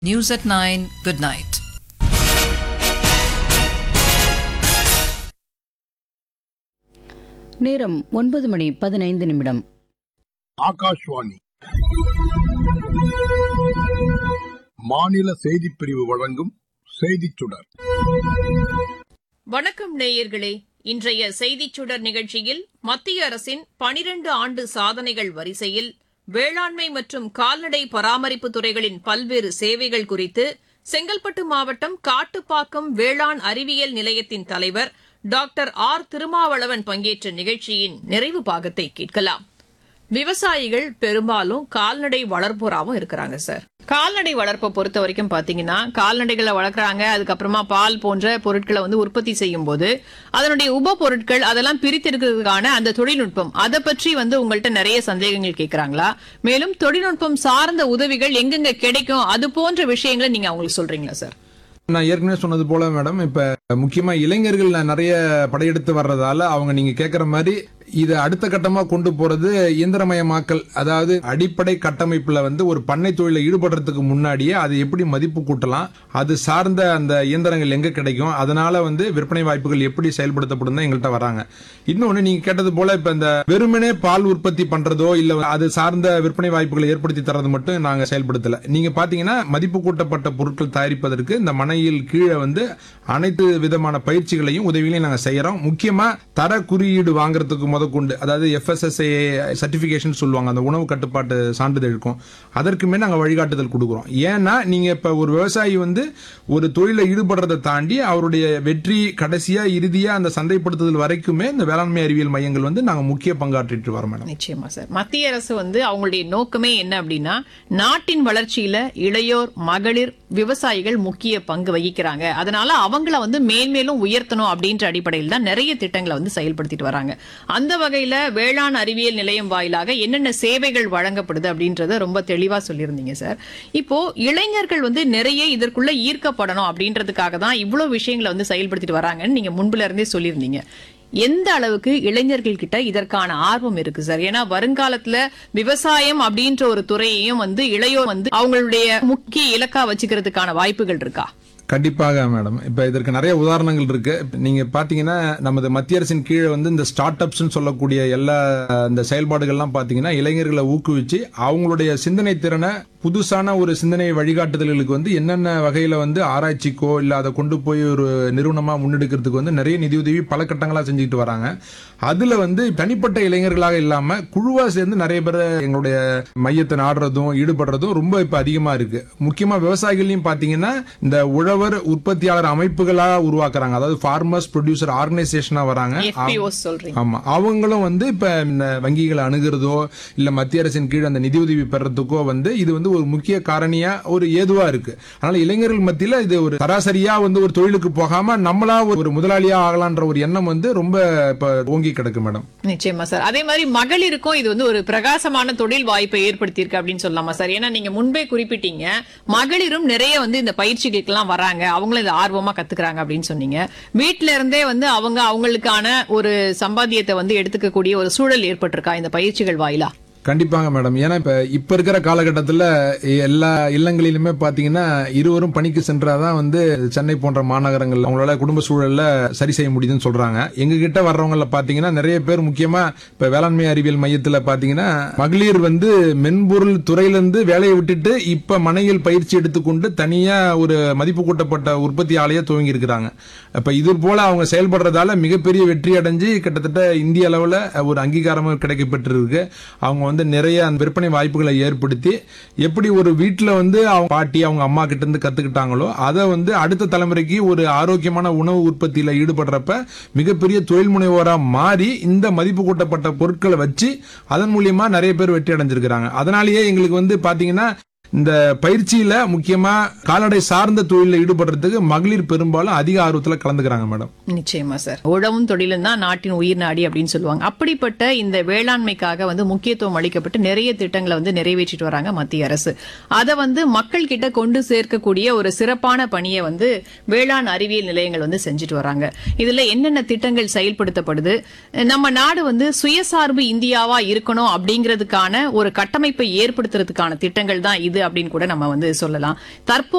News at 9. Good night. நேரம் ஒன்பது மணி பதினைந்து நிமிடம் ஆகாஷ்வாணி மாநில செய்திப் பிரிவு வழங்கும் செய்திச் சுடர் வணக்கம் நேயர்களே இன்றைய செய்திச் சுடர் நிகழ்ச்சியில் மத்திய அரசின் பனிரண்டு ஆண்டு சாதனைகள் வரிசையில் வேளாண்மை மற்றும் கால்நடை பராமரிப்பு துறைகளின் பல்வேறு சேவைகள் குறித்து செங்கல்பட்டு மாவட்டம் காட்டுப்பாக்கம் வேளாண் அறிவியல் நிலையத்தின் தலைவர் டாக்டர் ஆர் திருமாவளவன் பங்கேற்ற நிகழ்ச்சியின் நிறைவு பாகத்தை கேட்கலாம் விவசாயிகள் பெரும்பாலும் கால்நடை வளர்ப்போராவும் இருக்கிறாங்க சார் கால்நடை வளர்ப்பை பொறுத்த வரைக்கும் பாத்தீங்கன்னா கால்நடைகளை வளர்க்குறாங்க அதுக்கப்புறமா பால் போன்ற பொருட்களை வந்து உற்பத்தி செய்யும் போது அதனுடைய உப பொருட்கள் அதெல்லாம் பிரித்தெடுக்கிறதுக்கான அந்த தொழில்நுட்பம் அதை பற்றி வந்து உங்கள்ட்ட நிறைய சந்தேகங்கள் கேட்கறாங்களா மேலும் தொழில்நுட்பம் சார்ந்த உதவிகள் எங்கெங்க கிடைக்கும் அது போன்ற விஷயங்களை நீங்க அவங்களுக்கு சொல்றீங்களா சார் நான் ஏற்கனவே சொன்னது போல மேடம் இப்ப முக்கியமா இளைஞர்கள் நிறைய படையெடுத்து வர்றதால அவங்க நீங்க கேக்குற மாதிரி இதை அடுத்த கட்டமா கொண்டு போறது இயந்திரமயமாக்கல் அதாவது அடிப்படை கட்டமைப்புல வந்து ஒரு பண்ணை தொழில ஈடுபடுறதுக்கு முன்னாடியே அது எப்படி மதிப்பு கூட்டலாம் அது சார்ந்த அந்த இயந்திரங்கள் எங்க கிடைக்கும் அதனால வந்து விற்பனை வாய்ப்புகள் எப்படி செயல்படுத்தப்படும் தான் எங்கள்கிட்ட வராங்க இன்னொன்னு நீங்க கேட்டது போல இப்ப இந்த வெறுமனே பால் உற்பத்தி பண்றதோ இல்ல அது சார்ந்த விற்பனை வாய்ப்புகளை ஏற்படுத்தி தரது மட்டும் நாங்க செயல்படுத்தல நீங்க பாத்தீங்கன்னா மதிப்பு கூட்டப்பட்ட பொருட்கள் தயாரிப்பதற்கு இந்த மனையில் கீழே வந்து அனைத்து விதமான பயிற்சிகளையும் உதவிகளையும் நாங்க செய்யறோம் முக்கியமா தர குறியீடு வாங்குறதுக்கு முதற்கொண்டு அதாவது எஃப்எஸ்எஸ்ஏ சர்டிபிகேஷன் சொல்லுவாங்க அந்த உணவு கட்டுப்பாட்டு சான்றிதழ் இருக்கும் அதற்குமே நாங்க வழிகாட்டுதல் கொடுக்குறோம் ஏன்னா நீங்க இப்ப ஒரு விவசாயி வந்து ஒரு தொழில ஈடுபடுறதை தாண்டி அவருடைய வெற்றி கடைசியா இறுதியா அந்த சந்தைப்படுத்துதல் வரைக்குமே இந்த வேளாண்மை அறிவியல் மையங்கள் வந்து நாங்க முக்கிய பங்காற்றிட்டு வரோம் மேடம் நிச்சயமா சார் மத்திய அரசு வந்து அவங்களுடைய நோக்கமே என்ன அப்படின்னா நாட்டின் வளர்ச்சியில இளையோர் மகளிர் விவசாயிகள் முக்கிய பங்கு வகிக்கிறாங்க அதனால அவங்கள வந்து மேன்மேலும் உயர்த்தணும் அப்படின்ற அடிப்படையில் தான் நிறைய திட்டங்களை வந்து செயல்படுத்திட்டு வராங்க அந்த வகையில வேளாண் அறிவியல் நிலையம் வாயிலாக என்னென்ன சேவைகள் வழங்கப்படுது அப்படின்றத ரொம்ப தெளிவா சொல்லியிருந்தீங்க சார் இப்போ இளைஞர்கள் வந்து நிறைய இதற்குள்ள ஈர்க்கப்படணும் அப்படின்றதுக்காக தான் இவ்வளவு விஷயங்களை வந்து செயல்படுத்திட்டு வராங்கன்னு நீங்க முன்புல இருந்தே சொல்லியிருந்தீங்க எந்த அளவுக்கு இளைஞர்கள் கிட்ட இதற்கான ஆர்வம் இருக்கு சார் ஏன்னா வருங்காலத்துல விவசாயம் அப்படின்ற ஒரு துறையையும் வந்து இளையோர் வந்து அவங்களுடைய முக்கிய இலக்கா வச்சுக்கிறதுக்கான வாய்ப்புகள் இருக்கா கண்டிப்பாக மேடம் இப்ப இதற்கு நிறைய உதாரணங்கள் இருக்கு நீங்க பாத்தீங்கன்னா நமது மத்திய அரசின் கீழே வந்து இந்த ஸ்டார்ட் அப்ஸ் சொல்லக்கூடிய எல்லா இந்த செயல்பாடுகள்லாம் பாத்தீங்கன்னா இளைஞர்களை ஊக்குவிச்சு அவங்களுடைய சிந்தனை திறனை புதுசான ஒரு சிந்தனை வழிகாட்டுதல்களுக்கு வந்து என்னென்ன வகையில வந்து ஆராய்ச்சிக்கோ இல்ல அதை கொண்டு போய் ஒரு நிறுவனமா முன்னெடுக்கிறதுக்கு வந்து நிறைய நிதியுதவி பல கட்டங்களா செஞ்சுக்கிட்டு வராங்க அதுல வந்து தனிப்பட்ட இளைஞர்களாக இல்லாம குழுவா சேர்ந்து நிறைய பேர் எங்களுடைய மையத்தை நாடுறதும் ஈடுபடுறதும் ரொம்ப இப்ப அதிகமா இருக்கு முக்கியமா விவசாயிகளையும் பாத்தீங்கன்னா இந்த உழவர் உற்பத்தியாளர் அமைப்புகளா உருவாக்குறாங்க அதாவது ஃபார்மர்ஸ் ப்ரொடியூசர் ஆர்கனைசேஷனா வராங்க FPOs சொல்றீங்க ஆமா அவங்களும் வந்து இப்ப இந்த வங்கிகளை அணுகிறதோ இல்ல மத்திய அரசின் கீழ் அந்த நிதியுதவி பெறறதுக்கோ வந்து இது வந்து ஒரு முக்கிய காரணியா ஒரு ஏதுவா இருக்கு அதனால இளைஞர்கள் மத்தியில இது ஒரு சராசரியா வந்து ஒரு தொழிலுக்கு போகாம நம்மளா ஒரு முதலாளியா ஆகலான்ற ஒரு எண்ணம் வந்து ரொம்ப இப்ப ஓங்கி கிடக்கு மேடம் நிச்சயமா சார் அதே மாதிரி மகளிருக்கும் இது வந்து ஒரு பிரகாசமான தொழில் வாய்ப்பை ஏற்படுத்தியிருக்கு அப்படின்னு சொல்லலாமா சார் ஏன்னா நீங்க முன்பே குறிப்பிட்டீங்க மகளிரும் நிறைய வந்து இந்த பயிற்சிகளுக்கு எல்லாம் வராங்க அவங்களும் இதை ஆர்வமா கத்துக்கிறாங்க அப்படின்னு சொன்னீங்க வீட்ல இருந்தே வந்து அவங்க அவங்களுக்கான ஒரு சம்பாத்தியத்தை வந்து எடுத்துக்கக்கூடிய ஒரு சூழல் ஏற்பட்டிருக்கா இந்த பயிற்சிகள் வாயிலா கண்டிப்பாங்க மேடம் ஏன்னா இப்ப இப்ப இருக்கிற காலகட்டத்தில் எல்லா இல்லங்களிலுமே பாத்தீங்கன்னா இருவரும் பணிக்கு சென்றாதான் வந்து சென்னை போன்ற மாநகரங்கள் அவங்களால குடும்ப சூழல்ல சரி செய்ய முடியுதுன்னு சொல்றாங்க எங்க கிட்ட வர்றவங்கள பாத்தீங்கன்னா நிறைய பேர் முக்கியமா இப்ப வேளாண்மை அறிவியல் மையத்துல பாத்தீங்கன்னா மகளிர் வந்து மென்பொருள் துறையிலிருந்து வேலையை விட்டுட்டு இப்ப மனையில் பயிற்சி எடுத்துக்கொண்டு தனியா ஒரு மதிப்பு கூட்டப்பட்ட உற்பத்தி ஆலையை துவங்கி இருக்கிறாங்க அப்ப இது போல அவங்க செயல்படுறதால மிகப்பெரிய வெற்றி அடைஞ்சு கிட்டத்தட்ட இந்திய அளவுல ஒரு அங்கீகாரமும் கிடைக்கப்பட்டிருக்கு அவங்க வந்து நிறைய அந்த விற்பனை வாய்ப்புகளை ஏற்படுத்தி எப்படி ஒரு வீட்டில் வந்து அவங்க பாட்டி அவங்க அம்மா கிட்ட இருந்து கத்துக்கிட்டாங்களோ அதை வந்து அடுத்த தலைமுறைக்கு ஒரு ஆரோக்கியமான உணவு உற்பத்தியில ஈடுபடுறப்ப மிகப்பெரிய தொழில் முனைவோரா மாறி இந்த மதிப்பு கூட்டப்பட்ட பொருட்களை வச்சு அதன் மூலியமா நிறைய பேர் வெற்றி அடைஞ்சிருக்கிறாங்க அதனாலேயே எங்களுக்கு வந்து பாத்தீங்கன்னா இந்த பயிற்சியில முக்கியமா கால்நடை சார்ந்த தொழில ஈடுபடுறதுக்கு மகளிர் பெரும்பாலும் அதிக ஆர்வத்துல கலந்துக்கிறாங்க மேடம் நிச்சயமா சார் உழவும் தொழிலும் தான் நாட்டின் உயிர் நாடி அப்படின்னு சொல்லுவாங்க அப்படிப்பட்ட இந்த வேளாண்மைக்காக வந்து முக்கியத்துவம் அளிக்கப்பட்டு நிறைய திட்டங்களை வந்து நிறைவேற்றிட்டு வராங்க மத்திய அரசு அதை வந்து மக்கள் கிட்ட கொண்டு சேர்க்கக்கூடிய ஒரு சிறப்பான பணியை வந்து வேளாண் அறிவியல் நிலையங்கள் வந்து செஞ்சுட்டு வராங்க இதுல என்னென்ன திட்டங்கள் செயல்படுத்தப்படுது நம்ம நாடு வந்து சுயசார்பு இந்தியாவா இருக்கணும் அப்படிங்கிறதுக்கான ஒரு கட்டமைப்பை ஏற்படுத்துறதுக்கான திட்டங்கள் தான் இது அப்படின்னு கூட நம்ம வந்து சொல்லலாம் தற்போது